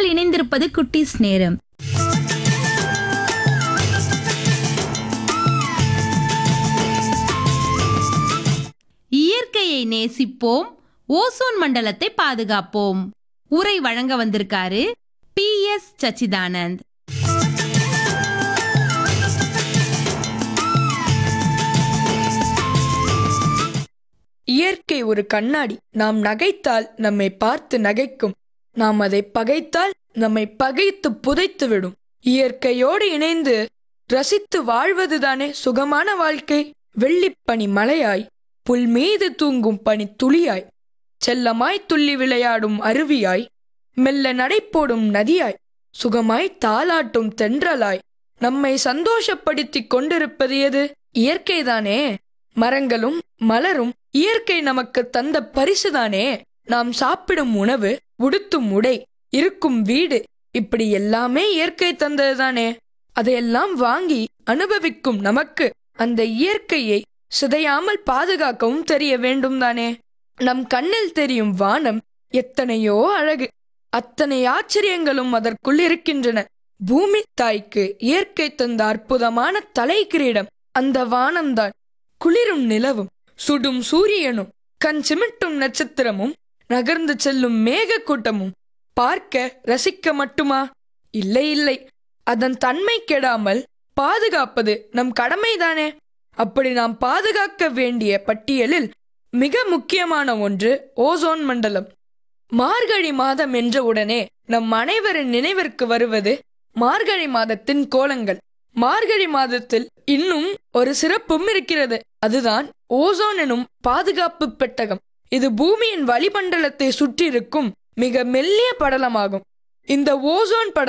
இணைந்திருப்பது குட்டீஸ் நேரம் இயற்கையை நேசிப்போம் ஓசோன் மண்டலத்தை பாதுகாப்போம் உரை வழங்க வந்திருக்காரு பி எஸ் சச்சிதானந்த் இயற்கை ஒரு கண்ணாடி நாம் நகைத்தால் நம்மை பார்த்து நகைக்கும் நாம் அதை பகைத்தால் நம்மை பகைத்து புதைத்து விடும் இயற்கையோடு இணைந்து ரசித்து வாழ்வதுதானே சுகமான வாழ்க்கை வெள்ளிப்பனி மலையாய் புல் மீது தூங்கும் பனி துளியாய் செல்லமாய் துள்ளி விளையாடும் அருவியாய் மெல்ல நடைபோடும் நதியாய் சுகமாய் தாலாட்டும் தென்றலாய் நம்மை சந்தோஷப்படுத்திக் கொண்டிருப்பது எது இயற்கைதானே மரங்களும் மலரும் இயற்கை நமக்கு தந்த பரிசுதானே நாம் சாப்பிடும் உணவு உடுத்தும் உடை இருக்கும் வீடு இப்படி எல்லாமே இயற்கை தந்ததுதானே அதையெல்லாம் வாங்கி அனுபவிக்கும் நமக்கு அந்த இயற்கையை சிதையாமல் பாதுகாக்கவும் தெரிய வேண்டும் தானே நம் கண்ணில் தெரியும் வானம் எத்தனையோ அழகு அத்தனை ஆச்சரியங்களும் அதற்குள் இருக்கின்றன பூமி தாய்க்கு இயற்கை தந்த அற்புதமான தலை கிரீடம் அந்த வானம்தான் குளிரும் நிலவும் சுடும் சூரியனும் கண் சிமிட்டும் நட்சத்திரமும் நகர்ந்து செல்லும் மேக கூட்டமும் பார்க்க ரசிக்க மட்டுமா இல்லை இல்லை அதன் தன்மை கெடாமல் பாதுகாப்பது நம் கடமைதானே அப்படி நாம் பாதுகாக்க வேண்டிய பட்டியலில் மிக முக்கியமான ஒன்று ஓசோன் மண்டலம் மார்கழி மாதம் என்ற உடனே நம் அனைவரின் நினைவிற்கு வருவது மார்கழி மாதத்தின் கோலங்கள் மார்கழி மாதத்தில் இன்னும் ஒரு சிறப்பும் இருக்கிறது அதுதான் ஓசோன் எனும் பாதுகாப்பு பெட்டகம் இது பூமியின் வளிமண்டலத்தை சுற்றியிருக்கும் மிக மெல்லிய படலமாகும் இந்த ஓசோன் படலம்